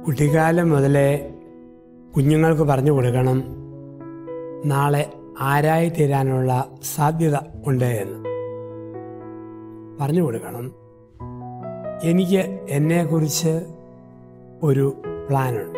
കുട്ടിക്കാലം മുതലേ കുഞ്ഞുങ്ങൾക്ക് പറഞ്ഞു കൊടുക്കണം നാളെ ആരായി തീരാനുള്ള സാധ്യത ഉണ്ട് എന്ന് പറഞ്ഞു കൊടുക്കണം എനിക്ക് എന്നെക്കുറിച്ച് ഒരു പ്ലാനുണ്ട്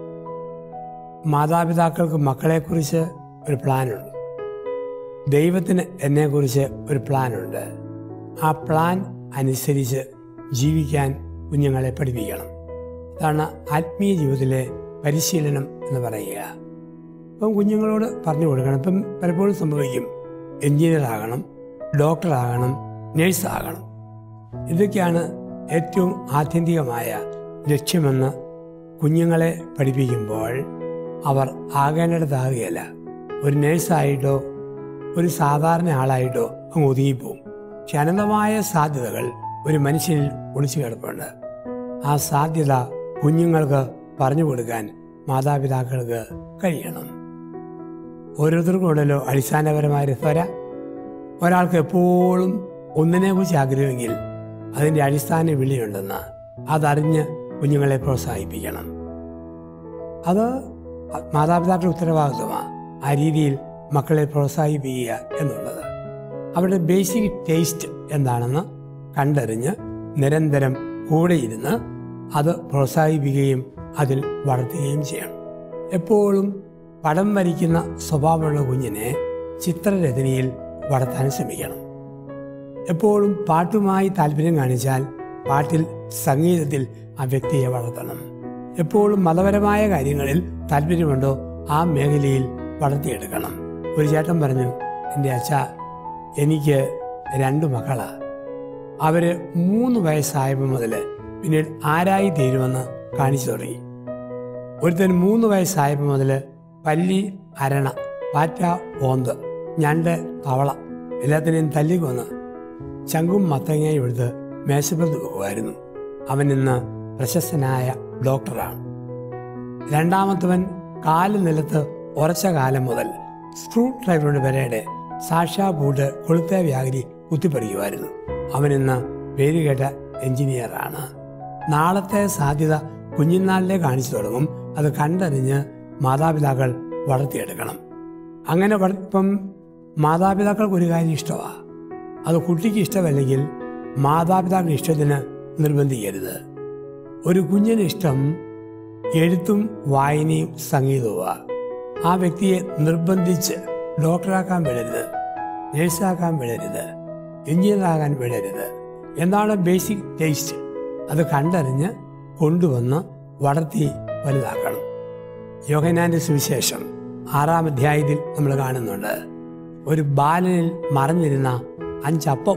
മാതാപിതാക്കൾക്ക് മക്കളെക്കുറിച്ച് ഒരു പ്ലാനുണ്ട് ദൈവത്തിന് എന്നെക്കുറിച്ച് ഒരു പ്ലാനുണ്ട് ആ പ്ലാൻ അനുസരിച്ച് ജീവിക്കാൻ കുഞ്ഞുങ്ങളെ പഠിപ്പിക്കണം അതാണ് ആത്മീയ ജീവിതത്തിലെ പരിശീലനം എന്ന് പറയുക അപ്പം കുഞ്ഞുങ്ങളോട് പറഞ്ഞു കൊടുക്കണം ഇപ്പം പലപ്പോഴും സംഭവിക്കും എഞ്ചിനീയർ ആകണം ഡോക്ടർ ആകണം നേഴ്സ് ആകണം ഇതൊക്കെയാണ് ഏറ്റവും ആത്യന്തികമായ ലക്ഷ്യമെന്ന് കുഞ്ഞുങ്ങളെ പഠിപ്പിക്കുമ്പോൾ അവർ ആകേണ്ടിടത്താകുകയല്ല ഒരു നേഴ്സായിട്ടോ ഒരു സാധാരണ ആളായിട്ടോ അങ്ങ് ഒതുങ്ങിപ്പോവും പക്ഷെ അനന്തമായ സാധ്യതകൾ ഒരു മനുഷ്യനിൽ ഒളിച്ചു കിടപ്പുണ്ട് ആ സാധ്യത കുഞ്ഞുങ്ങൾക്ക് പറഞ്ഞു കൊടുക്കാൻ മാതാപിതാക്കൾക്ക് കഴിയണം ഓരോരുത്തർക്കും ഉണ്ടല്ലോ അടിസ്ഥാനപരമായ ഒരു ത്വര ഒരാൾക്ക് എപ്പോഴും ഒന്നിനെ കുറിച്ച് ആഗ്രഹമെങ്കിൽ അതിൻ്റെ അടിസ്ഥാന വിളിയുണ്ടെന്ന് അതറിഞ്ഞ് കുഞ്ഞുങ്ങളെ പ്രോത്സാഹിപ്പിക്കണം അത് മാതാപിതാക്കളുടെ ഉത്തരവാദിത്വമാണ് ആ രീതിയിൽ മക്കളെ പ്രോത്സാഹിപ്പിക്കുക എന്നുള്ളത് അവരുടെ ബേസിക് ടേസ്റ്റ് എന്താണെന്ന് കണ്ടറിഞ്ഞ് നിരന്തരം കൂടെയിരുന്ന് അത് പ്രോത്സാഹിപ്പിക്കുകയും അതിൽ വളർത്തുകയും ചെയ്യണം എപ്പോഴും പടം വരയ്ക്കുന്ന സ്വഭാവമുള്ള കുഞ്ഞിനെ ചിത്രരചനയിൽ വളർത്താൻ ശ്രമിക്കണം എപ്പോഴും പാട്ടുമായി താല്പര്യം കാണിച്ചാൽ പാട്ടിൽ സംഗീതത്തിൽ ആ വ്യക്തിയെ വളർത്തണം എപ്പോഴും മതപരമായ കാര്യങ്ങളിൽ താല്പര്യമുണ്ടോ ആ മേഖലയിൽ വളർത്തിയെടുക്കണം ഒരു ചേട്ടൻ പറഞ്ഞു എൻ്റെ അച്ഛ എനിക്ക് രണ്ട് മക്കളാ അവര് മൂന്ന് വയസ്സായപ്പോൾ മുതൽ പിന്നീട് ആരായി തീരുമെന്ന് കാണിച്ചു തുടങ്ങി ഒരുത്തൻ മൂന്ന് വയസ്സായപ്പോൾ മുതൽ പല്ലി അരണ പാറ്റ ഓന്ത് ഞണ്ട് തവള എല്ലാത്തിനെയും തല്ലിക്കൊന്ന് ചങ്കും മത്തങ്ങയും എടുത്ത് മേശപ്പുറത്ത് പോകുമായിരുന്നു അവൻ ഇന്ന് പ്രശസ്തനായ ഡോക്ടറാണ് രണ്ടാമത്തവൻ കാല് നിലത്ത് ഉറച്ച കാലം മുതൽ സ്ക്രൂ ഡ്രൈവറുടെ വരയുടെ സാക്ഷാ പൂട്ട് കൊളുത്ത വ്യാകരി കുത്തിപ്പറിക്കുമായിരുന്നു അവൻ ഇന്ന് പേരുകേട്ട എഞ്ചിനീയറാണ് നാളത്തെ സാധ്യത കുഞ്ഞുനാളിലെ കാണിച്ചു തുടങ്ങും അത് കണ്ടറിഞ്ഞ് മാതാപിതാക്കൾ വളർത്തിയെടുക്കണം അങ്ങനെ വള- ഇപ്പം മാതാപിതാക്കൾക്ക് ഒരു കാര്യം ഇഷ്ടമാണ് അത് കുട്ടിക്ക് ഇഷ്ടമല്ലെങ്കിൽ മാതാപിതാക്കളുടെ ഇഷ്ടത്തിന് നിർബന്ധിക്കരുത് ഒരു കുഞ്ഞിന് ഇഷ്ടം എഴുത്തും വായനയും സംഗീതവുമാണ് ആ വ്യക്തിയെ നിർബന്ധിച്ച് ഡോക്ടറാക്കാൻ വിടരുത് നേഴ്സാക്കാൻ വിടരുത് എഞ്ചിനീയറാകാൻ വിടരുത് എന്താണ് ബേസിക് ടേസ്റ്റ് അത് കണ്ടറിഞ്ഞ് കൊണ്ടുവന്ന് വളർത്തി വലുതാക്കണം യോഹനാന്റെ സുവിശേഷം ആറാം അധ്യായത്തിൽ നമ്മൾ കാണുന്നുണ്ട് ഒരു ബാലനിൽ മറഞ്ഞിരുന്ന അഞ്ചപ്പം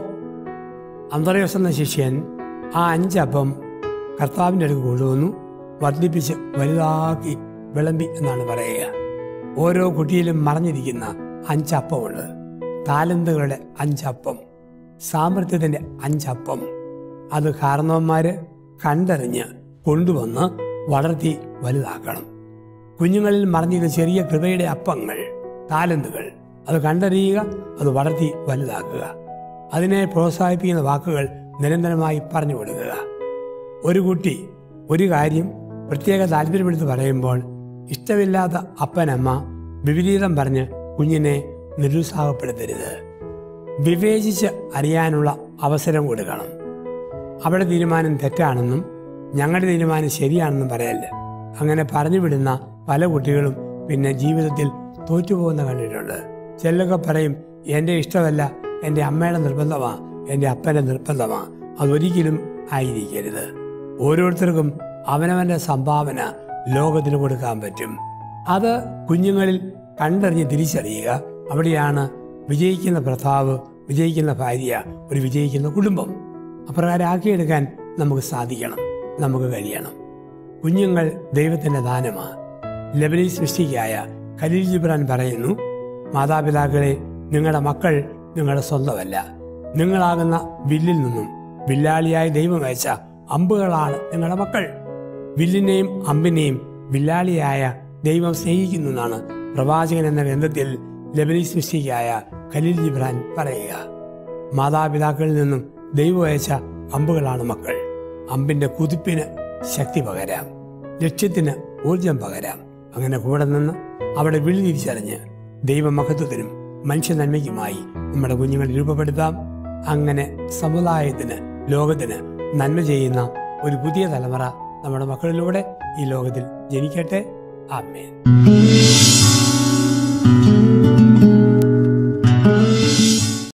അന്തർയോസ് എന്ന ശിഷ്യൻ ആ അഞ്ചപ്പം കർത്താവിൻ്റെ അടുക്ക് കൊണ്ടുവന്നു വർദ്ധിപ്പിച്ച് വലുതാക്കി വിളമ്പി എന്നാണ് പറയുക ഓരോ കുട്ടിയിലും മറഞ്ഞിരിക്കുന്ന അഞ്ചപ്പമുണ്ട് താലന്തുകളുടെ അഞ്ചപ്പം സാമർത്ഥ്യത്തിന്റെ അഞ്ചപ്പം അത് കാരണവന്മാര് കണ്ടറിഞ്ഞ് കൊണ്ടുവന്ന് വളർത്തി വലുതാക്കണം കുഞ്ഞുങ്ങളിൽ മറഞ്ഞിരുന്ന ചെറിയ കൃപയുടെ അപ്പങ്ങൾ താലന്തുകൾ അത് കണ്ടറിയുക അത് വളർത്തി വലുതാക്കുക അതിനെ പ്രോത്സാഹിപ്പിക്കുന്ന വാക്കുകൾ നിരന്തരമായി പറഞ്ഞു കൊടുക്കുക ഒരു കുട്ടി ഒരു കാര്യം പ്രത്യേക താല്പര്യമെടുത്ത് പറയുമ്പോൾ ഇഷ്ടമില്ലാത്ത അപ്പനമ്മ വിപരീതം പറഞ്ഞ് കുഞ്ഞിനെ നിരുത്സാഹപ്പെടുത്തരുത് വിവേചിച്ച് അറിയാനുള്ള അവസരം കൊടുക്കണം അവിടെ തീരുമാനം തെറ്റാണെന്നും ഞങ്ങളുടെ തീരുമാനം ശരിയാണെന്നും പറയല്ല അങ്ങനെ പറഞ്ഞു വിടുന്ന പല കുട്ടികളും പിന്നെ ജീവിതത്തിൽ തോറ്റുപോകുന്ന കണ്ടിട്ടുണ്ട് ചിലരൊക്കെ പറയും എൻ്റെ ഇഷ്ടമല്ല എൻ്റെ അമ്മയുടെ നിർബന്ധമാ എൻ്റെ അപ്പൻ്റെ നിർബന്ധമാ അതൊരിക്കലും ആയിരിക്കരുത് ഓരോരുത്തർക്കും അവനവന്റെ സംഭാവന ലോകത്തിന് കൊടുക്കാൻ പറ്റും അത് കുഞ്ഞുങ്ങളിൽ കണ്ടറിഞ്ഞ് തിരിച്ചറിയുക അവിടെയാണ് വിജയിക്കുന്ന ഭർത്താവ് വിജയിക്കുന്ന ഭാര്യ ഒരു വിജയിക്കുന്ന കുടുംബം അപ്രകാരം ആക്കിയെടുക്കാൻ നമുക്ക് സാധിക്കണം നമുക്ക് കഴിയണം കുഞ്ഞുങ്ങൾ ദൈവത്തിന്റെ ദാനമാണ് ലബനീസ് സൃഷ്ടിക്കായ ഖലീൽ ജിബ്രാൻ പറയുന്നു മാതാപിതാക്കളെ നിങ്ങളുടെ മക്കൾ നിങ്ങളുടെ സ്വന്തമല്ല നിങ്ങളാകുന്ന വില്ലിൽ നിന്നും വില്ലാളിയായ ദൈവം അയച്ച അമ്പുകളാണ് നിങ്ങളുടെ മക്കൾ വില്ലിനെയും അമ്പിനെയും വില്ലാളിയായ ദൈവം സ്നേഹിക്കുന്നു എന്നാണ് പ്രവാചകൻ എന്ന ബന്ധത്തിൽ ലബനീസ് സൃഷ്ടിക്കായ ഖലീൽ ജിബ്രാൻ പറയുക മാതാപിതാക്കളിൽ നിന്നും ദൈവം അയച്ച അമ്പുകളാണ് മക്കൾ അമ്പിന്റെ കുതിപ്പിന് ശക്തി പകരാം ലക്ഷ്യത്തിന് ഊർജം പകരാം അങ്ങനെ കൂടെ നിന്ന് അവിടെ വിളി തിരിച്ചറിഞ്ഞ് ദൈവമഹത്വത്തിനും മനുഷ്യ നന്മയ്ക്കുമായി നമ്മുടെ കുഞ്ഞുങ്ങളെ രൂപപ്പെടുത്താം അങ്ങനെ സമുദായത്തിന് ലോകത്തിന് നന്മ ചെയ്യുന്ന ഒരു പുതിയ തലമുറ നമ്മുടെ മക്കളിലൂടെ ഈ ലോകത്തിൽ ജനിക്കട്ടെ ആമേൻ